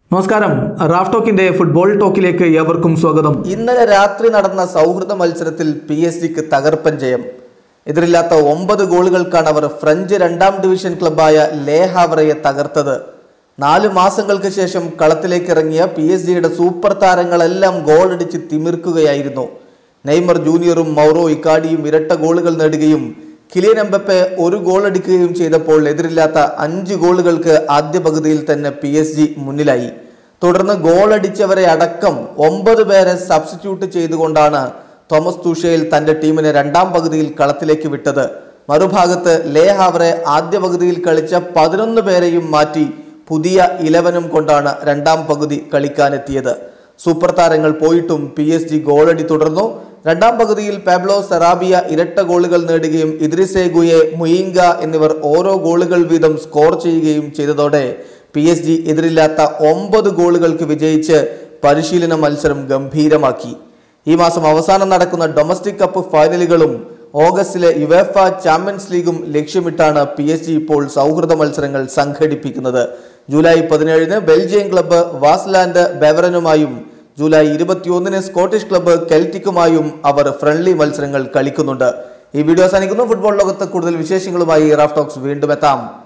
നമസ്കാരം Raf ടോക്കിന്റെ football ടോക്കിലേക്ക് ഏവർക്കും സ്വാഗതം ഇന്നലെ രാത്രി നടന്ന സൗഹൃദ മത്സരത്തിൽ പി എസ് ജിക്ക് തകർപ്പൻ ജയം എതിരില്ലാത്ത ഒമ്പത് ഗോളുകൾക്കാണ് അവർ ഫ്രഞ്ച് രണ്ടാം ഡിവിഷൻ ക്ലബായ ലേ ഹാവറയെ തകർത്തത് നാല് മാസങ്ങൾക്ക് ശേഷം കളത്തിലേക്ക് ഇറങ്ങിയ പി എസ് ജിയുടെ സൂപ്പർ താരങ്ങളെല്ലാം ഗോളടിച്ച് തിമിർക്കുകയായിരുന്നു നെയ്മർ ജൂനിയറും മൗറോ ഇക്കാഡിയും ഇരട്ട ഗോളുകൾ നേടുകയും കിലിയൻ എംബപ്പെ ഒരു ഗോൾ അടിക്കുകയും ചെയ്തപ്പോൾ എതിരില്ലാത്ത അഞ്ച് ഗോളുകൾക്ക് ആദ്യ പകുതിയിൽ തന്നെ പി എസ് ജി മുന്നിലായി തുടർന്ന് ഗോൾ അടിച്ചവരെ അടക്കം ഒമ്പത് പേരെ സബ്സ്റ്റിറ്റ്യൂട്ട് ചെയ്തുകൊണ്ടാണ് തോമസ് തുഷേൽ തന്റെ ടീമിനെ രണ്ടാം പകുതിയിൽ കളത്തിലേക്ക് വിട്ടത് മറുഭാഗത്ത് ലേ ഹാവറെ ആദ്യ പകുതിയിൽ കളിച്ച പതിനൊന്ന് പേരെയും മാറ്റി പുതിയ ഇലവനും കൊണ്ടാണ് രണ്ടാം പകുതി കളിക്കാനെത്തിയത് സൂപ്പർ താരങ്ങൾ പോയിട്ടും പി എസ് ജി ഗോളടി തുടർന്നു രണ്ടാം പകുതിയിൽ പാബ്ലോ സെറാബിയ ഇരട്ട ഗോളുകൾ നേടുകയും ഇദ്രിസേഗുയെ മുയിങ്ക എന്നിവർ ഓരോ ഗോളുകൾ വീതം സ്കോർ ചെയ്യുകയും ചെയ്തതോടെ പി എസ് ജി എതിരില്ലാത്ത ഒമ്പത് ഗോളുകൾക്ക് വിജയിച്ച് പരിശീലന മത്സരം ഗംഭീരമാക്കി ഈ മാസം അവസാനം നടക്കുന്ന ഡൊമസ്റ്റിക് കപ്പ് ഫൈനലുകളും ഓഗസ്റ്റിലെ യുവേഫ ചാമ്പ്യൻസ് ലീഗും ലക്ഷ്യമിട്ടാണ് പി എസ് ജി ഇപ്പോൾ സൗഹൃദ മത്സരങ്ങൾ സംഘടിപ്പിക്കുന്നത് ജൂലൈ പതിനേഴിന് ബെൽജിയം ക്ലബ്ബ് വാസ്ലാൻഡ് ബെവറനുമായും ജൂലൈ ഇരുപത്തിയൊന്നിന് സ്കോട്ടിഷ് ക്ലബ്ബ് കെൽറ്റിക്കുമായും അവർ ഫ്രണ്ട്ലി മത്സരങ്ങൾ കളിക്കുന്നുണ്ട് ഈ വീഡിയോ അവസാനിക്കുന്നു ഫുട്ബോൾ ലോകത്ത് കൂടുതൽ വിശേഷങ്ങളുമായി റാഫ് ടോക്സ് വീണ്ടും എത്താം